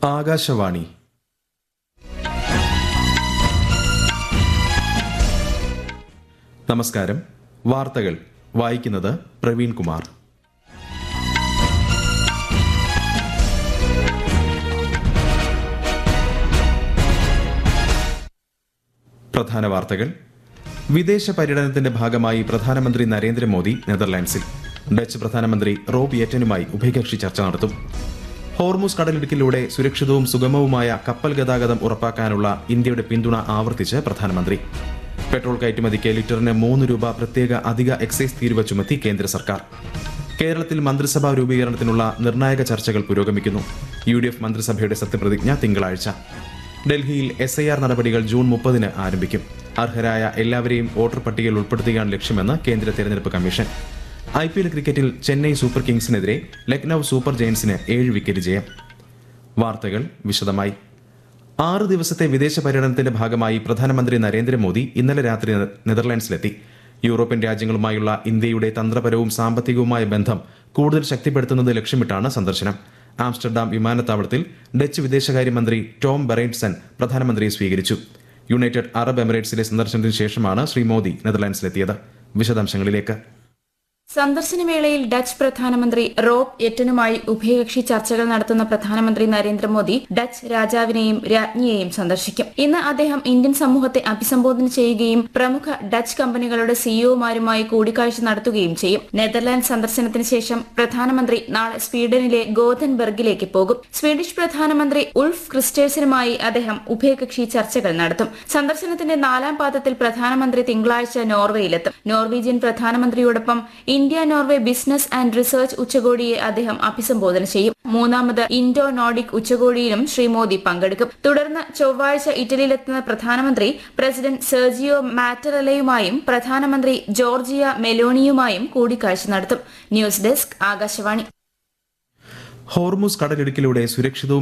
ആകാശവാണി നമസ്കാരം വാർത്തകൾ വായിക്കുന്നത് പ്രവീൺ കുമാർ പ്രധാന വാർത്തകൾ വിദേശ പര്യടനത്തിന്റെ ഭാഗമായി പ്രധാനമന്ത്രി നരേന്ദ്രമോദി നെതർലാൻഡ്സിൽ ഡച്ച് പ്രധാനമന്ത്രി റോബ് യെറ്റനുമായി ഉഭയകക്ഷി ചർച്ച നടത്തും ഹോർമുസ് കടലിടുക്കിലൂടെ സുരക്ഷിതവും സുഗമവുമായ കപ്പൽ ഗതാഗതം ഉറപ്പാക്കാനുള്ള ഇന്ത്യയുടെ പിന്തുണ ആവർത്തിച്ച് പ്രധാനമന്ത്രി പെട്രോൾ കയറ്റുമതിക്ക് ലിറ്ററിന് മൂന്ന് രൂപ പ്രത്യേക അധിക എക്സൈസ് തീരുവ ചുമത്തി കേന്ദ്ര സർക്കാർ കേരളത്തിൽ മന്ത്രിസഭാ രൂപീകരണത്തിനുള്ള നിർണായക ചർച്ചകൾ പുരോഗമിക്കുന്നു യു ഡി എഫ് മന്ത്രിസഭയുടെ സത്യപ്രതിജ്ഞ തിങ്കളാഴ്ച ഡൽഹിയിൽ എസ് ഐ ആർ നടപടികൾ ജൂൺ മുപ്പതിന് ആരംഭിക്കും അർഹരായ എല്ലാവരെയും വോട്ടർ പട്ടികയിൽ ഉൾപ്പെടുത്തുകയാണ് ലക്ഷ്യമെന്ന് കേന്ദ്ര തെരഞ്ഞെടുപ്പ് കമ്മീഷൻ ഐ പി എൽ ക്രിക്കറ്റിൽ ചെന്നൈ സൂപ്പർ കിങ്സിനെതിരെ ലക്നൌ സൂപ്പർ ജയൻസിന് ഏഴ് വിക്കറ്റ് ജയം വാർത്തകൾ വിശദമായി ആറ് ദിവസത്തെ വിദേശ പര്യടനത്തിന്റെ ഭാഗമായി പ്രധാനമന്ത്രി നരേന്ദ്രമോദി ഇന്നലെ രാത്രി നെ- നെതർലാൻഡ്സിലെത്തി യൂറോപ്യൻ രാജ്യങ്ങളുമായുള്ള ഇന്ത്യയുടെ തന്ത്രപരവും സാമ്പത്തികവുമായ ബന്ധം കൂടുതൽ ശക്തിപ്പെടുത്തുന്നത് ലക്ഷ്യമിട്ടാണ് സന്ദർശനം ആംസ്റ്റർഡാം വിമാനത്താവളത്തിൽ ഡച്ച് വിദേശകാര്യമന്ത്രി ടോം ബെറൈറ്റ്സൺ പ്രധാനമന്ത്രിയെ സ്വീകരിച്ചു യുണൈറ്റഡ് അറബ് എമിറേറ്റ്സിലെ സന്ദർശനത്തിന് ശേഷമാണ് ശ്രീ മോദി നെതർലാൻഡ്സിലെത്തിയത് വിശദാംശങ്ങളിലേക്ക് സന്ദർശനവേളയിൽ ഡച്ച് പ്രധാനമന്ത്രി റോബ് എറ്റനുമായി ഉഭയകക്ഷി ചർച്ചകൾ നടത്തുന്ന പ്രധാനമന്ത്രി നരേന്ദ്രമോദി ഡച്ച് രാജാവിനെയും രാജ്ഞിയെയും സന്ദർശിക്കും ഇന്ന് അദ്ദേഹം ഇന്ത്യൻ സമൂഹത്തെ അഭിസംബോധന ചെയ്യുകയും പ്രമുഖ ഡച്ച് കമ്പനികളുടെ സിഇഒമാരുമായി കൂടിക്കാഴ്ച നടത്തുകയും ചെയ്യും നെതർലാൻഡ് സന്ദർശനത്തിന് ശേഷം പ്രധാനമന്ത്രി നാളെ സ്വീഡനിലെ ഗോതൻബർഗിലേക്ക് പോകും സ്വീഡിഷ് പ്രധാനമന്ത്രി ഉൾഫ് ക്രിസ്റ്റേഴ്സനുമായി അദ്ദേഹം ഉഭയകക്ഷി ചർച്ചകൾ നടത്തും സന്ദർശനത്തിന്റെ നാലാം പാദത്തിൽ പ്രധാനമന്ത്രി തിങ്കളാഴ്ച നോർവേയിലെത്തും നോർവീജിയൻ പ്രധാനമന്ത്രിയോടൊപ്പം India Norway business and research ഉച്ചകോടിയെ അദ്ദേഹം അഭിസംബോധന ചെയ്യും മൂന്നാമത് ഇൻഡോ നോർഡിക് ഉച്ചകോടിയിലും ശ്രീ മോദി പങ്കെടുക്കും തുടർന്ന് ചൊവ്വാഴ്ച ഇറ്റലിയിലെത്തുന്ന പ്രധാനമന്ത്രി പ്രസിഡന്റ് സെർജിയോ മാറ്ററലയുമായും പ്രധാനമന്ത്രി ജോർജിയ മെലോണിയുമായും കൂടിക്കാഴ്ച നടത്തും ന്യൂസ് ഡെസ്ക് ആകാശവാണി ഹോർമുസ് കടലിടുക്കിലൂടെ സുരക്ഷിതവും